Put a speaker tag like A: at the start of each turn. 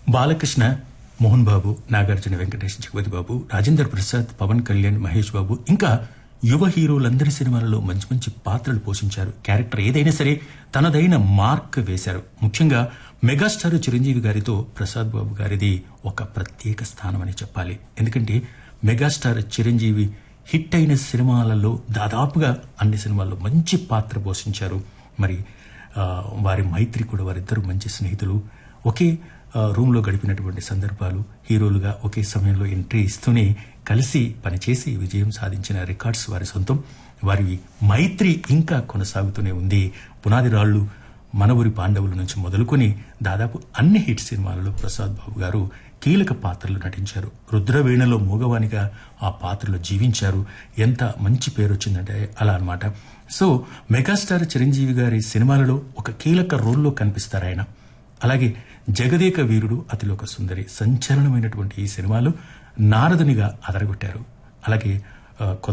A: బాలకృష్ణ మోహన్ బాబు నాగార్జున వెంకటేష్ జగపతి బాబు రాజేందర్ ప్రసాద్ పవన్ కళ్యాణ్ మహేష్ బాబు ఇంకా యువ హీరోలందరి సినిమాలలో మంచి మంచి పాత్రలు పోషించారు క్యారెక్టర్ ఏదైనా సరే తనదైన మార్క్ వేశారు ముఖ్యంగా మెగాస్టార్ చిరంజీవి గారితో ప్రసాద్ బాబు గారిది ఒక ప్రత్యేక స్థానం అని చెప్పాలి ఎందుకంటే మెగాస్టార్ చిరంజీవి హిట్ అయిన సినిమాలలో దాదాపుగా అన్ని సినిమాల్లో మంచి పాత్ర పోషించారు మరి ఆ, వారి మైత్రి కూడా వారిద్దరు మంచి స్నేహితులు ఒకే ఆ, రూమ్లో గడిపినటువంటి సందర్భాలు హీరోలుగా ఒకే సమయంలో ఎంట్రీ ఇస్తూనే కలిసి పనిచేసి విజయం సాధించిన రికార్డ్స్ వారి సొంతం వారి మైత్రి ఇంకా కొనసాగుతూనే ఉంది పునాది రాళ్లు మనవురి పాండవుల నుంచి మొదలుకొని దాదాపు అన్ని హిట్ సినిమాలలో ప్రసాద్ బాబు గారు కీలక పాత్రలు నటించారు రుద్రవీణలో మూగవానిగా ఆ పాత్రలో జీవించారు ఎంత మంచి పేరు వచ్చిందంటే అలా అన్నమాట సో మెగాస్టార్ చిరంజీవి గారి సినిమాలలో ఒక కీలక రోల్లో కనిపిస్తారు ఆయన అలాగే జగదేక వీరుడు అతిలోక సుందరి సంచలనమైనటువంటి ఈ సినిమాలు నారదునిగా అదరగొట్టారు అలాగే ఆ,